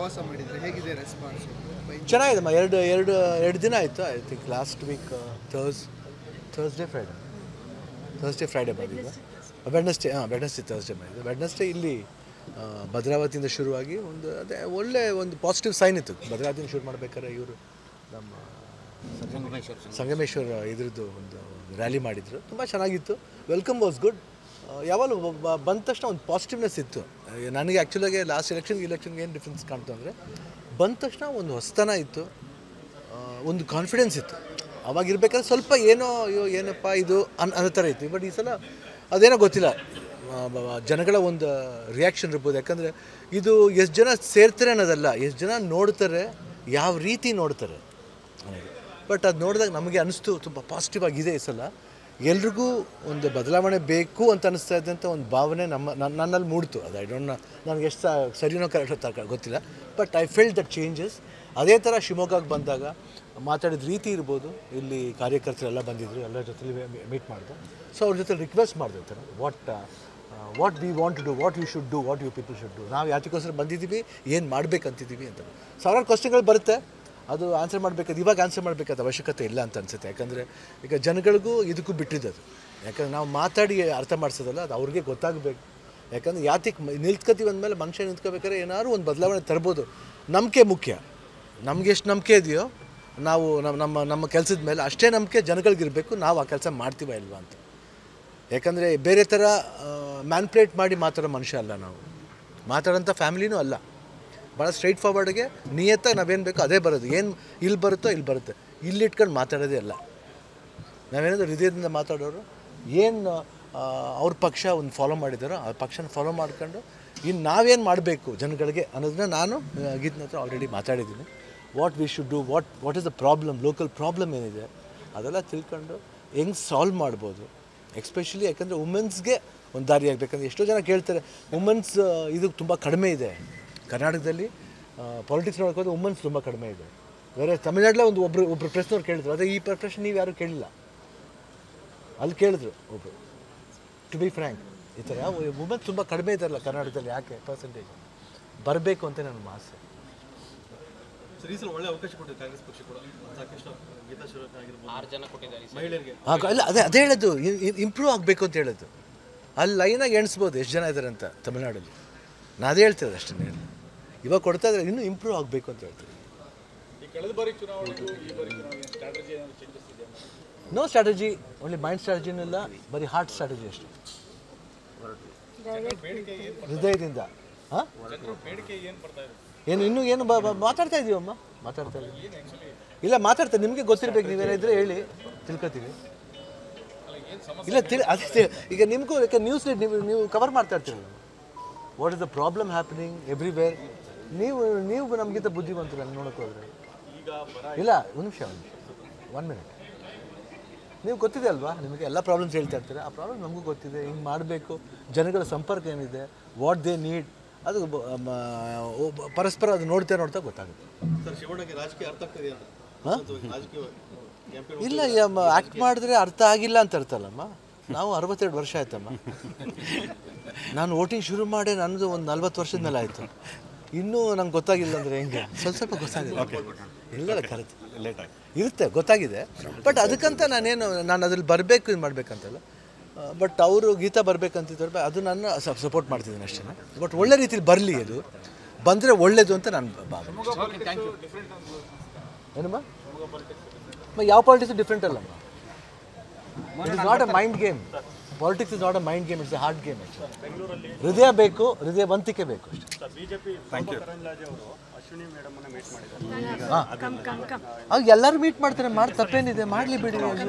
ಪ್ರವಾಸ ಮಾಡಿದ್ರೆ ಹೇಗಿದೆ ರೆಸ್ಪಾನ್ಸ್ ಚೆನ್ನಾಗಿದೆ ಎರಡು ಎರಡು ಎರಡು ದಿನ ಆಯಿತು I think last week Thurs Thursday Friday Thursday Friday ಬಂದಿದ್ದು ವೆಡ್ನೆಸ್ಡೇ ಹಾಂ ವೆಡ್ನೆಸ್ಡೇ ಥರ್ಸ್ಡೇ ಬಂದಿದ್ದು ವೆಡ್ನೆಸ್ಡೇ ಇಲ್ಲಿ ಆ, ಭದ್ರಾವತಿಯಿಂದ ಶುರುವಾಗಿ ಒಂದು ಅದೇ ಒಳ್ಳೆ ಒಂದು ಪಾಸಿಟಿವ್ ಸೈನ್ ಇತ್ತು ಭದ್ರಾವತಿಯಿಂದ ಶುರು ಮಾಡ್ಬೇಕಾದ್ರೆ ಇವರು ನಮ್ಮ ಸಂಗಮೇಶ್ವರ ಇದ್ರದ್ದು ಒಂದು ರ್ಯಾಲಿ ಮಾಡಿದರು ತುಂಬ ಚೆನ್ನಾಗಿತ್ತು ವೆಲ್ಕಮ್ ವಾಸ್ ಗುಡ್ ಯಾವಾಗಲೂ ಬ- ಬಂದ ತಕ್ಷಣ ಒಂದು ಪಾಸಿಟಿವ್ನೆಸ್ ಇತ್ತು ಆ, ನನಗೆ ಆ್ಯಕ್ಚುಲಾಗಿ ಲಾಸ್ಟ್ ಎಲೆಕ್ಷನ್ಗೆ ಇಲೆಕ್ಷನ್ಗೆ ಏನು ಡಿಫ್ರೆನ್ಸ್ ಕಾಣ್ತು ಅಂದರೆ ಬಂದ ತಕ್ಷಣ ಒಂದು ಹೊಸತನ ಇತ್ತು ಆ, ಒಂದು ಕಾನ್ಫಿಡೆನ್ಸ್ ಇತ್ತು ಅವಾಗ ಇರ್ಬೇಕಾದ್ರೆ ಸ್ವಲ್ಪ ಏನೋ ಅಯ್ಯೋ ಏನಪ್ಪ ಇದು ಅನ್ ಅನ್ನೋ ಥರ ಇತ್ತು ಬಟ್ ಈ ಸಲ ಅದೇನೋ ಗೊತ್ತಿಲ್ಲ ಆ, ಬ- ಬ- ಜನಗಳ ಒಂದು ರಿಯಾಕ್ಷನ್ ಇರ್ಬೋದು ಯಾಕಂದರೆ ಇದು ಎಷ್ಟು ಜನ ಸೇರ್ತಾರೆ ಅನ್ನೋದಲ್ಲ ಎಷ್ಟು ಜನ ನೋಡ್ತಾರೆ ಯಾವ ರೀತಿ ನೋಡ್ತಾರೆ ಅನ್ನೋದು ಬಟ್ ಅದು ನೋಡಿದಾಗ ನಮಗೆ ಅನಿಸ್ತು ತುಂಬ ಪಾಸಿಟಿವ್ ಆಗಿದೆ ಈ ಸಲ ಎಲ್ರಿಗೂ ಒಂದು ಬದಲಾವಣೆ ಬೇಕು ಅಂತ ಅನಿಸ್ತಾ ಇದ್ದಂಥ ಒಂದು ಭಾವನೆ ನಮ್ಮ ನನ್ನ ನನ್ನಲ್ಲಿ ಮೂಡ್ತು ಅದು ಐ ಡೋಂಟ್ ನನಗೆ ಎಷ್ಟು ಸರಿನೋ ಕರೆಕ್ಟ್ ಗೊತ್ತಿಲ್ಲ but I feel that changes ಅದೇ ಥರ ಶಿವಮೊಗ್ಗಕ್ಕೆ ಬಂದಾಗ ಮಾತಾಡಿದ ರೀತಿ ಇರ್ಬೋದು ಇಲ್ಲಿ ಕಾರ್ಯಕರ್ತರೆಲ್ಲ ಬಂದಿದ್ದರು ಎಲ್ಲರ ಜೊತೆಲಿ ಮೀಟ್ ಮಾಡಿದೆ ಸೊ ಅವ್ರ ಜೊತೆ ರಿಕ್ವೆಸ್ಟ್ ಮಾಡಿದೆ ಈ ಥರ what what we want to do what you should do what you people should do ನಾವು ಯಾತಕ್ಕೋಸ್ಕರ ಬಂದಿದ್ದೀವಿ ಏನು ಮಾಡ್ಬೇಕಂತಿದ್ದೀವಿ ಅಂತ ಸಾವಿರಾರು ಕ್ವಶನ್ಗಳು ಬರುತ್ತೆ ಅದು ಆನ್ಸರ್ ಮಾಡಬೇಕಾದ ಇವಾಗ ಆನ್ಸರ್ ಮಾಡಬೇಕಾದ ಅವಶ್ಯಕತೆ ಇಲ್ಲ ಅಂತ ಅನಿಸುತ್ತೆ ಯಾಕಂದರೆ ಈಗ ಜನಗಳಿಗೂ ಇದಕ್ಕೂ ಬಿಟ್ಟಿದ್ದು ಅದು ಯಾಕಂದ್ರೆ ನಾವು ಮಾತಾಡಿ ಅರ್ಥ ಮಾಡಿಸೋದಲ್ಲ ಅದು ಅವ್ರಿಗೆ ಗೊತ್ತಾಗಬೇಕು ಯಾಕಂದ್ರೆ ಯಾತಿಗೆ ನಿಲ್ತ್ಕೊತೀವಿ ಅಂದಮೇಲೆ ಮನುಷ್ಯ ನಿಂತ್ಕೋಬೇಕಾದ್ರೆ ಏನಾದ್ರು ಒಂದು ಬದಲಾವಣೆ ತರ್ಬೋದು ನಂಬಿಕೆ ಮುಖ್ಯ ನಮ್ಗೆ ಎಷ್ಟು ನಂಬಿಕೆ ಇದೆಯೋ ನಾವು ನಮ್ಮ ನಮ್ಮ ನಮ್ಮ ಕೆಲಸದ ಮೇಲೆ ಅಷ್ಟೇ ನಂಬಿಕೆ ಜನಗಳಿಗಿರಬೇಕು ನಾವು ಆ ಕೆಲಸ ಮಾಡ್ತೀವ ಇಲ್ವಾ ಅಂತ ಯಾಕಂದರೆ ಬೇರೆ ಥರ ಮ್ಯಾನ್ಪ್ಲೇಟ್ ಮಾಡಿ ಮಾತಾಡೋ ಮನುಷ್ಯ ಅಲ್ಲ ನಾವು ಮಾತಾಡೋಂಥ ಫ್ಯಾಮಿಲಿನೂ ಅಲ್ಲ ಭಾಳ ಸ್ಟ್ರೈಟ್ ಫಾರ್ವರ್ಡ್ಗೆ ನಿಯತ್ತಾಗಿ ನಾವೇನು ಬೇಕೋ ಅದೇ ಬರೋದು ಏನು ಇಲ್ಲಿ ಬರುತ್ತೋ ಇಲ್ಲಿ ಬರುತ್ತೆ ಇಲ್ಲಿ ಇಟ್ಕೊಂಡು ಮಾತಾಡೋದೇ ಅಲ್ಲ ನಾವೇನಾದರೂ ಹೃದಯದಿಂದ ಮಾತಾಡೋರು ಏನು ಅವ್ರ ಪಕ್ಷ ಒಂದು ಫಾಲೋ ಮಾಡಿದಾರೋ ಆ ಪಕ್ಷನ ಫಾಲೋ ಮಾಡ್ಕೊಂಡು ಇನ್ನು ನಾವೇನು ಮಾಡಬೇಕು ಜನಗಳಿಗೆ ಅನ್ನೋದನ್ನ ನಾನು ಆ, ಗೀತನ ಹತ್ರ ಆಲ್ರೆಡಿ ಮಾತಾಡಿದ್ದೀನಿ what we should do what what is the problem local problem ಏನಿದೆ ಅದೆಲ್ಲ ತಿಳ್ಕೊಂಡು ಹೆಂಗೆ ಸಾಲ್ವ್ ಮಾಡ್ಬೋದು ಎಕ್ಸ್ಪೆಷಲಿ ಯಾಕಂದರೆ ವುಮೆನ್ಸ್ಗೆ ಒಂದು ದಾರಿ ಆಗಬೇಕಂದ್ರೆ ಎಷ್ಟೋ ಜನ ಕೇಳ್ತಾರೆ ವುಮೆನ್ಸ್ ಇದು ತುಂಬ ಕಡಿಮೆ ಇದೆ ಕರ್ನಾಟಕದಲ್ಲಿ ಪಾಲಿಟಿಕ್ಸ್ ನೋಡ್ಕೋದು ವುಮೆನ್ಸ್ ತುಂಬ ಕಡಿಮೆ ಇದೆ ಬೇರೆ ತಮಿಳ್ನಾಡಲ್ಲೇ ಒಂದು ಒಬ್ಬರು ಒಬ್ಬರು ಪ್ರಶ್ನವ್ರು ಕೇಳಿದ್ರು ಅದೇ ಈ ಪ್ರಶ್ನೆ ನೀವು ಯಾರು ಕೇಳಿಲ್ಲ ಅಲ್ಲಿ ಕೇಳಿದ್ರು ಒಬ್ಬರು ಟು ಬಿ ಫ್ರ್ಯಾಂಕ್ ಈ ಥರ ವುಮೆನ್ ತುಂಬ ಕಡಿಮೆ ಇದ್ದಾರಲ್ಲ ಕರ್ನಾಟಕದಲ್ಲಿ ಯಾಕೆ ಪರ್ಸೆಂಟೇಜ್ ಬರಬೇಕು ಅಂತ ನನ್ನ ಆಸೆ ಸರ್ ಈ ಸಲ ಒಳ್ಳೆ ಅವಕಾಶ ಕೊಟ್ಟಿದೆ ಕಾಂಗ್ರೆಸ್ ಪಕ್ಷ ಕೂಡ ಸಾಕಷ್ಟು ಗೀತಾ ಶಿವರಾಜ್ ಆಗಿರ್ಬೋದು ಆರು ಜನ ಕೊಟ್ಟಿದ್ದಾರೆ ಈ ಸಲ. ಮಹಿಳೆಯರಿಗೆ ಆಗ ಇಲ್ಲ ಅದೇ ಅದೇ ಹೇಳೋದು ಇಂಪ್ರೂವ್ ಆಗಬೇಕು ಅಂತ ಹೇಳೋದು ಅಲ್ಲಿ ಲೈನಾಗಿ ಎಣಿಸ್ಬೋದು ಎಷ್ಟು ಜನ ಇದ್ದಾರೆ ಅಂತ ತಮಿಳ್ನಾಡಲ್ಲಿ ನಾ ಅದೇ ಹೇಳ್ತಿರೋದು ಅಷ್ಟೇ ಇವಾಗ ಕೊಡ್ತಾ ಇದ್ದಾರೆ ಇನ್ನೂ ಇಂಪ್ರೂವ್ ಆಗಬೇಕು ಅಂತ ಹೇಳ್ತೀನಿ ನೋ ಸ್ಟ್ರಾಟಜಿ ಓನ್ಲಿ ಮೈಂಡ್ ಸ್ಟ್ರಾಟಜಿನೂ ಇಲ್ಲ ಬರೀ ಹಾರ್ಟ್ ಸ್ಟ್ರಾಟಜಿ ಅಷ್ಟೇ ಹೃದಯದಿಂದ ಹಾಂ ಏನು ಇನ್ನೂ ಏನು ಬ- ಬ- ಮಾತಾಡ್ತಾ ಇದೀವಮ್ಮ ಮಾತಾಡ್ತಾ ಇದೀವಿ ಇಲ್ಲ ಮಾತಾಡ್ತಾ ನಿಮಗೆ ಗೊತ್ತಿರ್ಬೇಕು ನೀವೇನಿದ್ರೆ ಹೇಳಿ ತಿಳ್ಕೊತೀವಿ ಇಲ್ಲ ತಿಳಿ ಅದೇ ತಿ- ಈಗ ನಿಮಗೂ ಯಾಕೆ ನ್ಯೂಸ್ ನೀವು ನೀವು ಕವರ್ ಮಾಡ್ತಾ ಇರ್ತೀರಲ್ಲ what is the problem happening everywhere ನೀವು ನೀವು ನಮಗಿಂತ ಬುದ್ಧಿವಂತರು ಹಂಗೆ ನೋಡೋಕೆ ಹೋದ್ರೆ ಇಲ್ಲ ಒಂದು ನಿಮಿಷ ಒಂದು ನಿಮಿಷ ಒನ್ ಮಿನಿಟ್ ನೀವು ಗೊತ್ತಿದೆ ಅಲ್ವಾ ನಿಮಗೆ ಎಲ್ಲ ಪ್ರಾಬ್ಲಮ್ಸ್ ಹೇಳ್ತಾ ಇರ್ತಾರೆ ಆ ಪ್ರಾಬ್ಲಮ್ ನಮಗೂ ಗೊತ್ತಿದೆ ಹಿಂಗೆ ಮಾಡಬೇಕು ಜನಗಳ ಸಂಪರ್ಕ ಏನಿದೆ ವಾಟ್ ದೇ ನೀಡ್ ಅದು ಬ- ಮ- ಒಬ್ಬ- ಪರಸ್ಪರ ಅದು ನೋಡ್ತಾ ನೋಡ್ತಾ ಗೊತ್ತಾಗುತ್ತೆ ಸರ್ ಶಿವಣ್ಣಗೆ ರಾಜಕೀಯ ಅರ್ಥ ಆಗ್ತದೆ ಅಂತ ಹಾ? ರಾಜಕೀಯ ಕ್ಯಾಂಪೇನ್ ಇಲ್ಲ ಆ್ಯಕ್ಟ್ ಮಾಡಿದ್ರೆ ಅರ್ಥ ಆಗಿಲ್ಲ ಅಂತ ಅರ್ಥಲ್ಲಮ್ಮ ನಾವು ಅರವತ್ತೆರಡು ವರ್ಷ ಆಯ್ತಮ್ಮ ನಾನು ವೋಟಿಂಗ್ ಶುರು ಮಾಡಿ ನನಗೂ ಒಂದು ನಲ್ವತ್ತು ವರ್ಷದ ಮೇಲೆ ಆಯಿತು ಇನ್ನೂ ನಂಗೆ ಗೊತ್ತಾಗಿಲ್ಲ ಅಂದರೆ ಹೆಂಗೆ ಸ್ವಲ್ಪ ಸ್ವಲ್ಪ ಗೊತ್ತಾಗಿದೆ ಇಲ್ಲ ಕರೆಕ್ಟ್ ಲೇಟ್ ಆಗಿ ಇರುತ್ತೆ ಗೊತ್ತಾಗಿದೆ ಬಟ್ ಅದಕ್ಕಂತ ನಾನೇನು ನಾನು ಅದ್ರಲ್ಲಿ ಬರಬೇಕು ಇದು ಮಾಡಬೇಕಂತಲ್ಲ ಬಟ್ ಅವರು ಗೀತಾ ಬರಬೇಕಂತಿದ್ದಾರೆ ಅದು ನಾನು ಸಪೋರ್ಟ್ ಮಾಡ್ತಿದ್ದೀನಿ ಅಷ್ಟೇ ಬಟ್ ಒಳ್ಳೆ ರೀತಿಲಿ ಬರಲಿ ಅದು ಬಂದರೆ ಒಳ್ಳೇದು ಅಂತ ನಾನು ಭಾವನೆ ಏನಮ್ಮ ಮ- ಯಾವ ಪಾಲಿಟಿಕ್ಸ್ ಡಿಫ್ರೆಂಟ್ ಅಲ್ಲಮ್ಮ it is not a mind game politics is not a mind game it's a hard game ಹೃದಯ ಬೇಕು ಹೃದಯವಂತಿಕೆ ಬೇಕು ಅಷ್ಟೇ ಹಾಂ ಎಲ್ಲರೂ ಮೀಟ್ ಮಾಡ್ತಾರೆ ಮಾಡಿ ತಪ್ಪೇನಿದೆ ಮಾಡಲಿ ಬಿಡಿ